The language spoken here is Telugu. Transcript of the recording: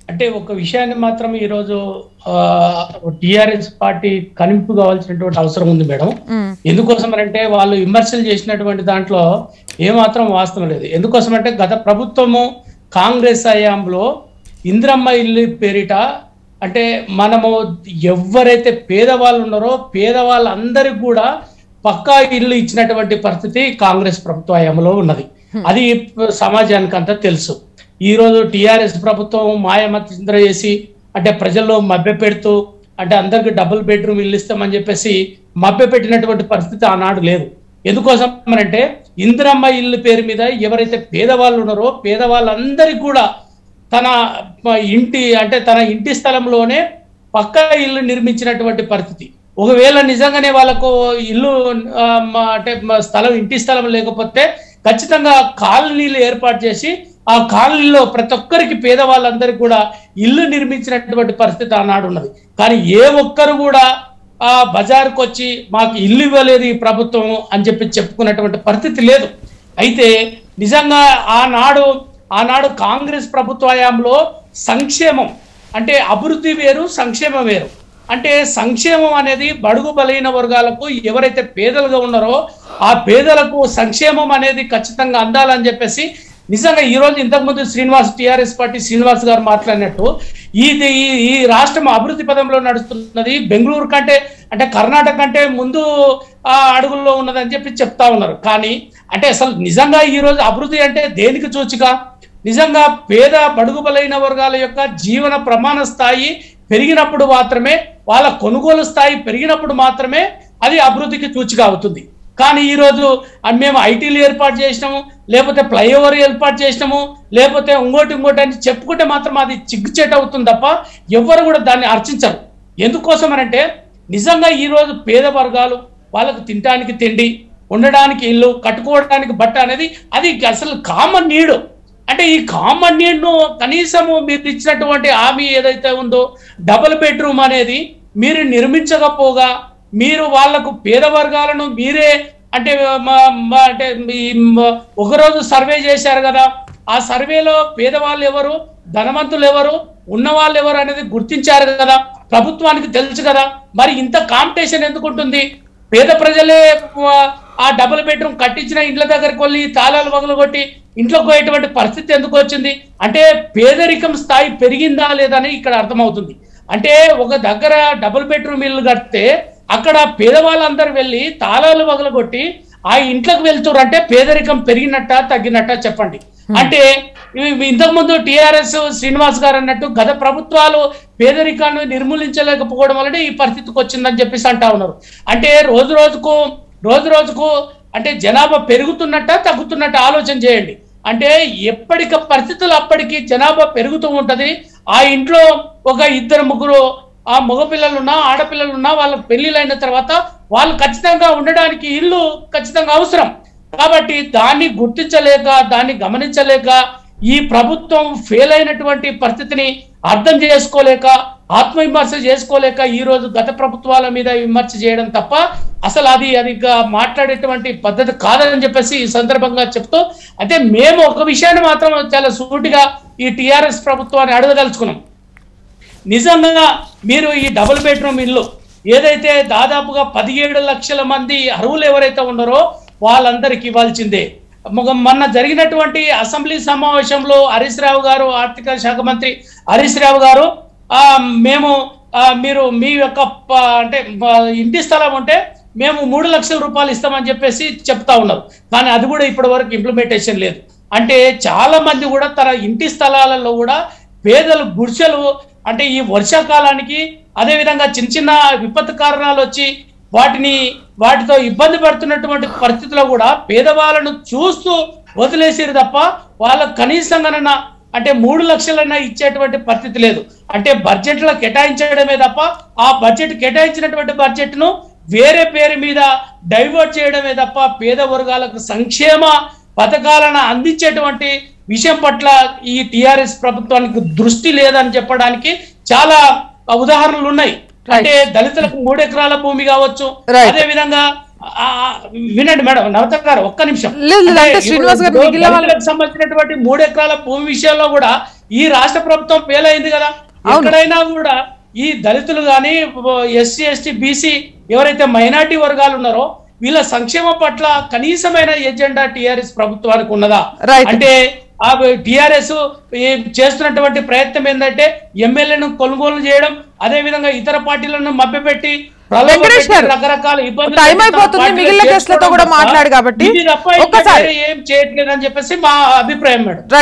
అంటే ఒక విషయాన్ని మాత్రం ఈరోజు టిఆర్ఎస్ పార్టీ కనింపు కావాల్సినటువంటి అవసరం ఉంది మేడం మ్మ్. ఎందుకోసం అంటే వాళ్ళు విమర్శలు చేసినటువంటి దాంట్లో ఏమాత్రం వాస్తవం లేదు ఎందుకోసం అంటే గత ప్రభుత్వము కాంగ్రెస్ హయాంలో ఇంద్రమ్మ ఇల్లు పేరిట అంటే మనము ఎవరైతే పేదవాళ్ళు ఉన్నారో పేదవాళ్ళందరికీ కూడా పక్కా ఇల్లు ఇచ్చినటువంటి పరిస్థితి కాంగ్రెస్ ప్రభుత్వ హయాంలో ఉన్నది అది సమాజానికి అంతా తెలుసు ఈ రోజు టిఆర్ఎస్ ప్రభుత్వం మాయమతింద్ర చేసి అంటే ప్రజల్లో మభ్య పెడుతూ అంటే అందరికి డబుల్ బెడ్రూమ్ ఇల్లు ఇస్తామని చెప్పేసి మభ్య పెట్టినటువంటి పరిస్థితి ఆనాడు లేదు ఎందుకోసం అంటే ఇందిరమ్మ ఇల్లు పేరు మీద ఎవరైతే పేదవాళ్ళు ఉన్నారో పేదవాళ్ళందరికీ కూడా తన ఇంటి అంటే తన ఇంటి స్థలంలోనే పక్కా ఇల్లు నిర్మించినటువంటి పరిస్థితి ఒకవేళ నిజంగానే వాళ్ళకు ఇల్లు ఆ, మా- అంటే మా స్థలం ఇంటి స్థలం లేకపోతే ఖచ్చితంగా కాలనీలు ఏర్పాటు చేసి ఆ కాలనీలో ప్రతి ఒక్కరికి పేదవాళ్ళందరికీ కూడా ఇల్లు నిర్మించినటువంటి పరిస్థితి ఆనాడు ఉన్నది కానీ ఏ ఒక్కరు కూడా ఆ బజార్కు వచ్చి మాకు ఇల్లు ఇవ్వలేదు ఈ ప్రభుత్వం అని చెప్పి చెప్పుకున్నటువంటి పరిస్థితి లేదు అయితే నిజంగా ఆనాడు ఆనాడు కాంగ్రెస్ ప్రభుత్వ హయాంలో సంక్షేమం అంటే అభివృద్ధి వేరు సంక్షేమం వేరు అంటే సంక్షేమం అనేది బడుగు బలైన వర్గాలకు ఎవరైతే పేదలుగా ఉన్నారో ఆ పేదలకు సంక్షేమం అనేది ఖచ్చితంగా అందాలని చెప్పేసి నిజంగా ఈ రోజు ఇంతకుముందు శ్రీనివాస్ టిఆర్ఎస్ పార్టీ శ్రీనివాస్ గారు మాట్లాడినట్టు ఇది ఈ- ఈ రాష్ట్రం అభివృద్ధి పదంలో నడుస్తున్నది బెంగళూరు కంటే అంటే కర్ణాటక కంటే ముందు ఆ అడుగుల్లో ఉన్నదని చెప్పి చెప్తా ఉన్నారు కానీ అంటే అసలు నిజంగా ఈ రోజు అభివృద్ధి అంటే దేనికి సూచిక నిజంగా పేద బడుగు బలైన వర్గాల యొక్క జీవన ప్రమాణ స్థాయి పెరిగినప్పుడు మాత్రమే వాళ్ళ కొనుగోలు స్థాయి పెరిగినప్పుడు మాత్రమే అది అభివృద్ధికి సూచిక అవుతుంది కానీ ఈ రోజు ఆ మేము ఐటీలు ఏర్పాటు చేసినాము లేకపోతే ఫ్లైఓవర్ ఏర్పాటు చేసినాము లేకపోతే ఇంకోటి ఇంకోటి అని చెప్పుకుంటే మాత్రం అది చిగ్గుచేట అవుతుంది తప్ప ఎవ్వరు కూడా దాన్ని అర్చించరు ఎందుకోసం అంటే నిజంగా ఈ రోజు పేద వర్గాలు వాళ్ళకు తినడానికి తిండి ఉండడానికి ఇల్లు కట్టుకోవడానికి బట్ట అనేది అది అసలు కామన్ నీడు అంటే ఈ కామన్ నీడ్ ను కనీసము మీరు ఇచ్చినటువంటి హామీ ఏదైతే ఉందో డబుల్ బెడ్రూమ్ అనేది మీరు నిర్మించకపోగా మీరు వాళ్లకు పేద వర్గాలను మీరే అంటే మా- మా- అంటే మీ మ- ఒకరోజు సర్వే చేశారు కదా ఆ సర్వేలో పేదవాళ్ళు ఎవరు ధనవంతులు ఎవరు ఉన్న వాళ్ళు ఎవరు అనేది గుర్తించారు కదా ప్రభుత్వానికి తెలుసు కదా మరి ఇంత కాంపిటీషన్ ఎందుకు ఉంటుంది పేద ప్రజలే ఆ, ఆ డబుల్ బెడ్రూమ్ కట్టించిన ఇండ్ల దగ్గరికి వెళ్ళి తాళాలు పగలగొట్టి ఇంట్లోకి పోయేటువంటి పరిస్థితి ఎందుకు వచ్చింది అంటే పేదరికం స్థాయి పెరిగిందా లేదా అని ఇక్కడ అర్థమవుతుంది అంటే ఒక దగ్గర డబుల్ బెడ్రూమ్ ఇల్లు కడితే అక్కడ పేదవాళ్ళందరూ వెళ్ళి తాళాలు పగలగొట్టి ఆ ఇంట్లోకి వెళ్తున్నారు అంటే పేదరికం పెరిగినట్ట తగ్గినట్ట చెప్పండి అంటే ఇవి ఇంతకు ముందు టిఆర్ఎస్ శ్రీనివాస్ గారు అన్నట్టు గత ప్రభుత్వాలు పేదరికాన్ని నిర్మూలించలేకపోవడం వల్లనే ఈ పరిస్థితికి వచ్చిందని చెప్పేసి అంటా ఉన్నారు అంటే రోజు రోజుకు రోజు రోజుకు అంటే జనాభా పెరుగుతున్నట్ట తగ్గుతున్నట్ట ఆలోచన చేయండి అంటే ఎప్పటిక పరిస్థితులు అప్పటికి జనాభా పెరుగుతూ ఉంటది ఆ ఇంట్లో ఒక ఇద్దరు ముగ్గురు ఆ మగపిల్లలున్నా ఆడపిల్లలున్నా వాళ్ళకి పెళ్లిళ్ళైన తర్వాత వాళ్ళు ఖచ్చితంగా ఉండడానికి ఇల్లు ఖచ్చితంగా అవసరం కాబట్టి దాన్ని గుర్తించలేక దాన్ని గమనించలేక ఈ ప్రభుత్వం ఫెయిల్ అయినటువంటి పరిస్థితిని అర్థం చేసుకోలేక ఆత్మవిమర్శ చేసుకోలేక ఈ రోజు గత ప్రభుత్వాల మీద విమర్శ చేయడం తప్ప అసలు అది అది ఇక మాట్లాడేటువంటి పద్ధతి కాదని చెప్పేసి ఈ సందర్భంగా చెప్తూ అయితే మేము ఒక విషయాన్ని మాత్రం చాలా సూటిగా ఈ టిఆర్ఎస్ ప్రభుత్వాన్ని అడగదలుచుకున్నాం నిజంగా మీరు ఈ డబుల్ బెడ్రూమ్ ఇల్లు ఏదైతే దాదాపుగా పదిహేడు లక్షల మంది అర్హులు ఎవరైతే ఉన్నారో వాళ్ళందరికి ఇవ్వాల్సిందే మొగ- మొన్న జరిగినటువంటి అసెంబ్లీ సమావేశంలో హరీష్ రావు గారు ఆర్థిక శాఖ మంత్రి హరీష్ రావు గారు ఆ మేము ఆ, మీరు మీ యొక్క ప- అంటే ప- ఇంటి స్థలం ఉంటే మేము మూడు లక్షల రూపాయలు ఇస్తామని చెప్పేసి చెప్తా ఉన్నారు కానీ అది కూడా ఇప్పటి వరకు ఇంప్లిమెంటేషన్ లేదు అంటే చాలా మంది కూడా తన ఇంటి స్థలాలలో కూడా పేదలు గుడిసెలు అంటే ఈ వర్షాకాలానికి అదే విధంగా చిన్న చిన్న విపత్తు కారణాలు వచ్చి వాటిని వాటితో ఇబ్బంది పడుతున్నటువంటి పరిస్థితిలో కూడా పేదవాళ్ళను చూస్తూ వదిలేసారు తప్ప వాళ్ళకు కనీసంగానన్నా అంటే మూడు లక్షలైనా ఇచ్చేటువంటి పరిస్థితి లేదు అంటే బడ్జెట్ లో కేటాయించడమే తప్ప ఆ బడ్జెట్ కేటాయించినటువంటి బడ్జెట్ ను వేరే పేరు మీద డైవర్ట్ చేయడమే తప్ప పేద వర్గాలకు సంక్షేమ పథకాలను అందించేటువంటి విషయం పట్ల ఈ టిఆర్ఎస్ ప్రభుత్వానికి దృష్టి లేదని చెప్పడానికి చాలా ఉదాహరణలు ఉన్నాయి అంటే దళితులకు మూడు ఎకరాల భూమి కావచ్చు Right. అదే విధంగా ఆ, ఆ, వినండి మేడం నవత గారు ఒక్క నిమిషం లేదు, లేదు, అంటే ఇప్పుడు శ్రీనివాస్ గారు ఇప్పుడు మిగిలిన వాళ్ళ- దళితులకు సంబంధించినటువంటి మూడు ఎకరాల భూమి విషయంలో కూడా ఈ రాష్ట్ర ప్రభుత్వం ఫెయిల్ అయింది కదా ఎక్కడైనా కూడా ఈ దళితులు కానీ ఎస్సీ ఎస్టీ బీసీ ఎవరైతే మైనార్టీ వర్గాలు ఉన్నారో వీళ్ళ సంక్షేమం పట్ల కనీసమైన ఎజెండా టిఆర్ఎస్ ప్రభుత్వానికి ఉన్నదా Right. అంటే ఆ టిఆర్ఎస్ చేస్తున్నటువంటి ప్రయత్నం ఏంటంటే ఎమ్మెల్యేను కొనుగోలు చేయడం అదే విధంగా ఇతర పార్టీలను మభ్యపెట్టి ప్రలోభ వెంకటేష్ పెట్టి గారు, రకరకాల ఇబ్బందులు టైం పెట్టి తమ అయిపోతుంది, పార్టీలో మిగిలిన కేసులతో కూడా చేసుకోవడం తప్ప మాట్లాడు కాబట్టి ఇది తప్ప ఇంకా ఒక్కసారి. వేరే ఏం చేయట్లేదని చెప్పేసి మా అభిప్రాయం మేడం